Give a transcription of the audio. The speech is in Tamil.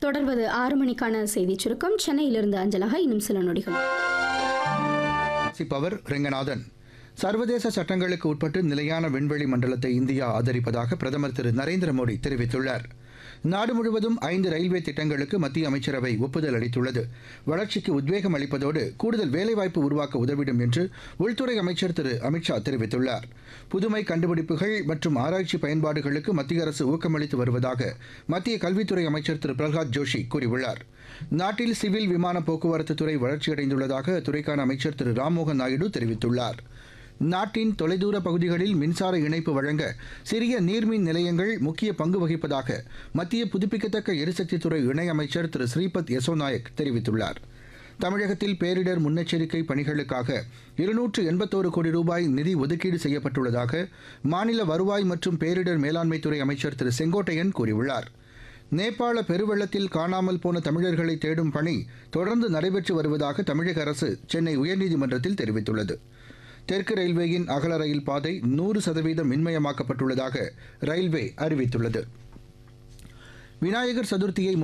தொடர்வது ஆறு மணிக்கான செய்திச் சுருக்கம் சென்னையிலிருந்து அஞ்சலாக இன்னும் சில நொடிகள் வாசிப்பவர் ரெங்கநாதன் சர்வதேச சட்டங்களுக்கு உட்பட்டு நிலையான விண்வெளி மண்டலத்தை இந்தியா ஆதரிப்பதாக பிரதமர் திரு நரேந்திர மோடி தெரிவித்துள்ளார் நாடு முழுவதும் ஐந்து ரயில்வே திட்டங்களுக்கு மத்திய அமைச்சரவை ஒப்புதல் அளித்துள்ளது வளர்ச்சிக்கு உத்வேகம் அளிப்பதோடு கூடுதல் வேலைவாய்ப்பு உருவாக்க உதவிடும் என்று உள்துறை அமைச்சர் திரு அமித்ஷா தெரிவித்துள்ளார் புதுமை கண்டுபிடிப்புகள் மற்றும் ஆராய்ச்சி பயன்பாடுகளுக்கு மத்திய அரசு ஊக்கமளித்து வருவதாக மத்திய கல்வித்துறை அமைச்சர் திரு பிரகலாத் ஜோஷி கூறியுள்ளார் நாட்டில் சிவில் விமான போக்குவரத்து துறை வளர்ச்சியடைந்துள்ளதாக அத்துறைக்கான அமைச்சர் திரு ராம்மோகன் நாயுடு தெரிவித்துள்ளார் நாட்டின் தொலைதூர பகுதிகளில் மின்சார இணைப்பு வழங்க சிறிய நீர்மின் நிலையங்கள் முக்கிய பங்கு வகிப்பதாக மத்திய புதுப்பிக்கத்தக்க எரிசக்தித்துறை இணையமைச்சர் திரு ஸ்ரீபத் யசோ நாயக் தெரிவித்துள்ளார் தமிழகத்தில் பேரிடர் முன்னெச்சரிக்கை பணிகளுக்காக இருநூற்று எண்பத்தோரு கோடி ரூபாய் நிதி ஒதுக்கீடு செய்யப்பட்டுள்ளதாக மாநில வருவாய் மற்றும் பேரிடர் மேலாண்மைத்துறை அமைச்சர் திரு செங்கோட்டையன் கூறியுள்ளார் நேபாள பெருவெள்ளத்தில் காணாமல் போன தமிழர்களை தேடும் பணி தொடர்ந்து நடைபெற்று வருவதாக தமிழக அரசு சென்னை உயர்நீதிமன்றத்தில் தெரிவித்துள்ளது தெற்கு ரயில்வேயின் அகல ரயில் பாதை நூறு சதவீதம் மின்மயமாக்கப்பட்டுள்ளதாக ரயில்வே அறிவித்துள்ளது விநாயகர் சதுர்த்தியை